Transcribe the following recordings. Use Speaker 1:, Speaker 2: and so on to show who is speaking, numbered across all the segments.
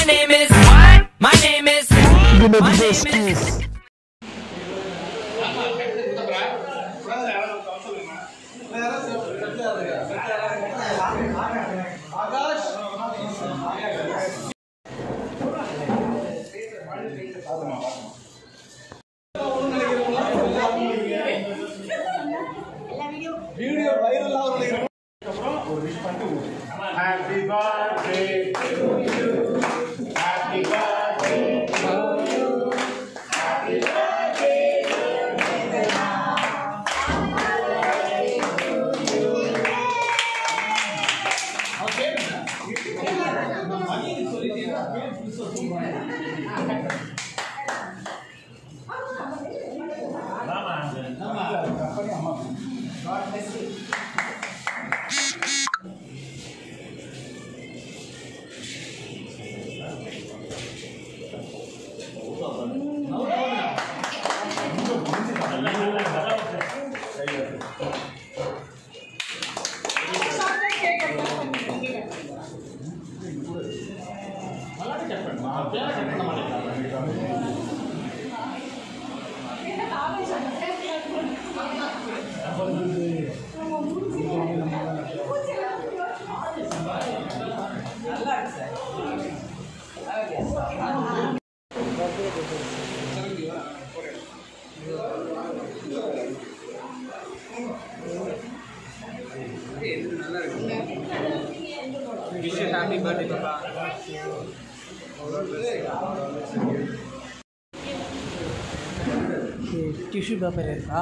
Speaker 1: name is what? My name is My name is
Speaker 2: Happy birthday to you. Happy birthday to you. Happy birthday to
Speaker 3: tissue paper இருக்கா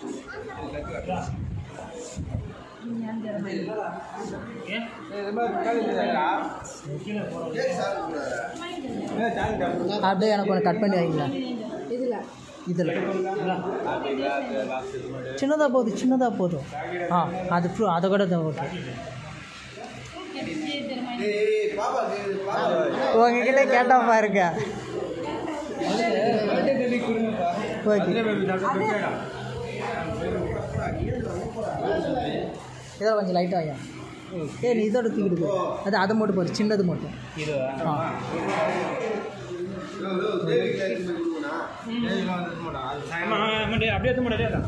Speaker 3: அப்படியே எனக்கு ஒன்று cut பண்ணி வைங்களா இதில் சின்னதாக போதும் சின்னதாக போதும் ஆ அது ஃப்ரூ அதை கூட தான் ஓகே உங்ககிட்ட கேட்டா பாருங்க ஓகே இதெல்லாம் கொஞ்சம் லைட்டாக ஐயா ஏ நீ இதோட தூக்கிட்டு போ அது அதை மட்டும் போடு சின்னது மட்டும் ஆ
Speaker 4: அப்படியே எடுத்து முடியாது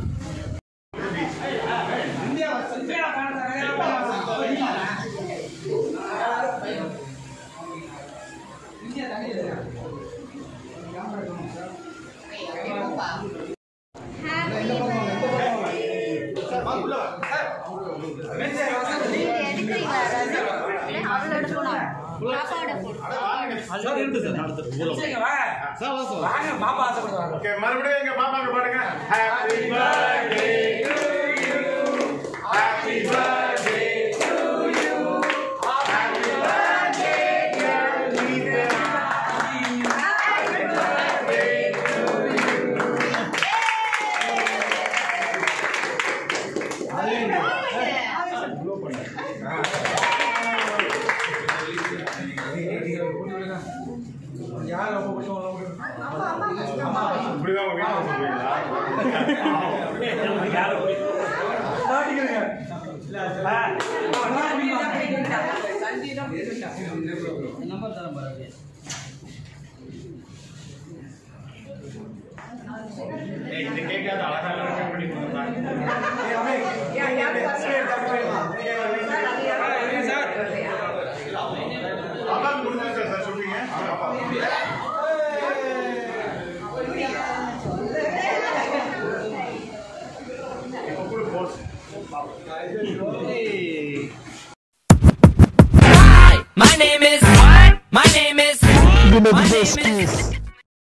Speaker 2: Okay, மறுபடியும் எங்க பாப்பாக்கு பாடுங்க Happy birthday to you. Happy birthday to you. Happy birthday, dear Lisa. Happy birthday to you. இப்படிதான் உங்க வீட்டுல ஏய், இந்த கேக்காவது அழகா கட் பண்ணி கொடுங்க பாப்பாக்கு கொடுத்துருக்கா சார் சொல்றீங்க இப்போ கூட Bose
Speaker 1: Hi, my name is what? My name is My name is